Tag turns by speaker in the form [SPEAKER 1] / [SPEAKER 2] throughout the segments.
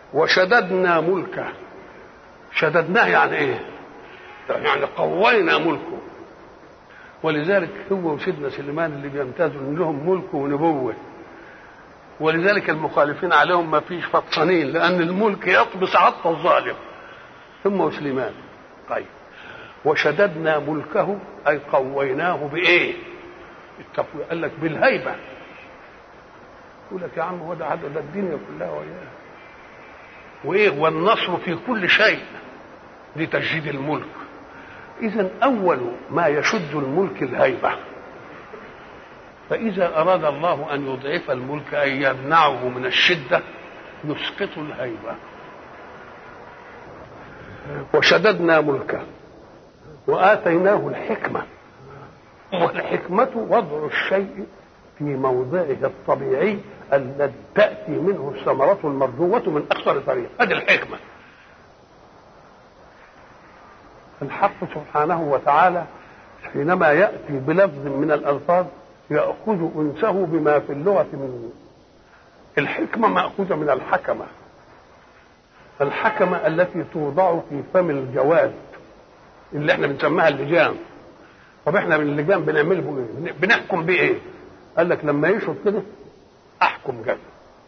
[SPEAKER 1] وشددنا ملكه شددناه يعني ايه يعني قوينا ملكه ولذلك هو وسيدنا سليمان اللي بيمتازوا ان لهم ملك ونبوه ولذلك المخالفين عليهم ما فيش فطنين لان الملك يطبس عط الظالم ثم وسليمان طيب وشددنا ملكه اي قويناه بايه التقوية قال لك بالهيبه يقول لك يا عم هو ده ده الدنيا كلها وياه وايه والنصر في كل شيء لتجديد الملك اذا اول ما يشد الملك الهيبه فاذا اراد الله ان يضعف الملك ان يمنعه من الشده يسقط الهيبه وشددنا ملكه واتيناه الحكمه والحكمه وضع الشيء في موضعه الطبيعي الذي تاتي منه الثمره المرجوه من اكثر طريق هذه الحكمه الحق سبحانه وتعالى حينما ياتي بلفظ من الالفاظ ياخذ انسه بما في اللغه من الحكمه ماخوذه من الحكمه الحكمه التي توضع في فم الجواد اللي احنا بنسميها اللجام طب احنا من اللجام بنعمله ايه؟ بنحكم بيه ايه؟ قال لك لما يشرب كده احكم كذا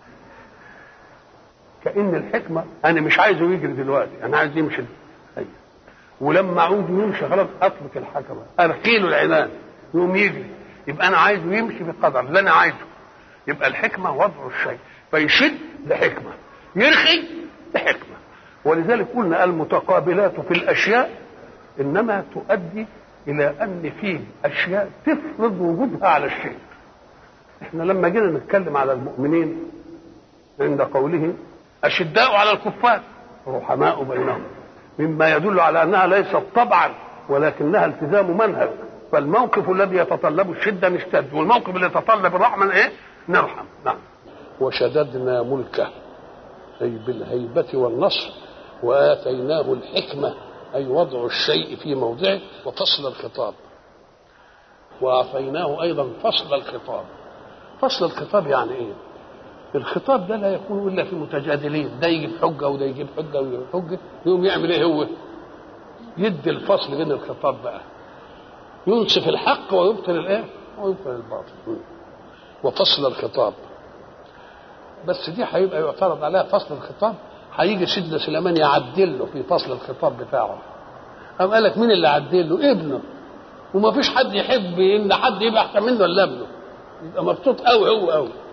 [SPEAKER 1] كان الحكمه انا مش عايزه يجري دلوقتي انا عايز يمشي أيوة. ولما اعود يمشي خلاص اطلق الحكمه ارقي له العنان يقوم يجري يبقى انا عايزه يمشي بقدر اللي انا عايزه يبقى الحكمه وضع الشيء فيشد لحكمه يرخي لحكمه ولذلك قلنا المتقابلات في الاشياء انما تؤدي الى ان في اشياء تفرض وجودها على الشيء احنا لما جينا نتكلم على المؤمنين عند قوله اشداء على الكفار رحماء بينهم مما يدل على انها ليست طبعا ولكنها التزام منهج فالموقف الذي يتطلب الشده نشتد والموقف اللي يتطلب الرحمه ايه نرحم نعم وشددنا ملكه اي بالهيبه والنصر واتيناه الحكمه اي وضع الشيء في موضعه وفصل الخطاب واعطيناه ايضا فصل الخطاب فصل الخطاب يعني ايه الخطاب ده لا يكون الا في متجادلين ده يجيب حجه وده يجيب حجه وده يجيب حجه يقوم يعمل ايه هو يدي الفصل بين الخطاب بقى ينصف الحق ويبطل الايه ويبطل الباطل وفصل الخطاب بس دي هيبقى يعترض عليها فصل الخطاب هيجي سيدنا سليمان يعدل له في فصل الخطاب بتاعه قام قال لك مين اللي عدل له ابنه وما فيش حد يحب ان حد يبقى احسن منه الا ابنه يبقى مبسوط قوي هو قوي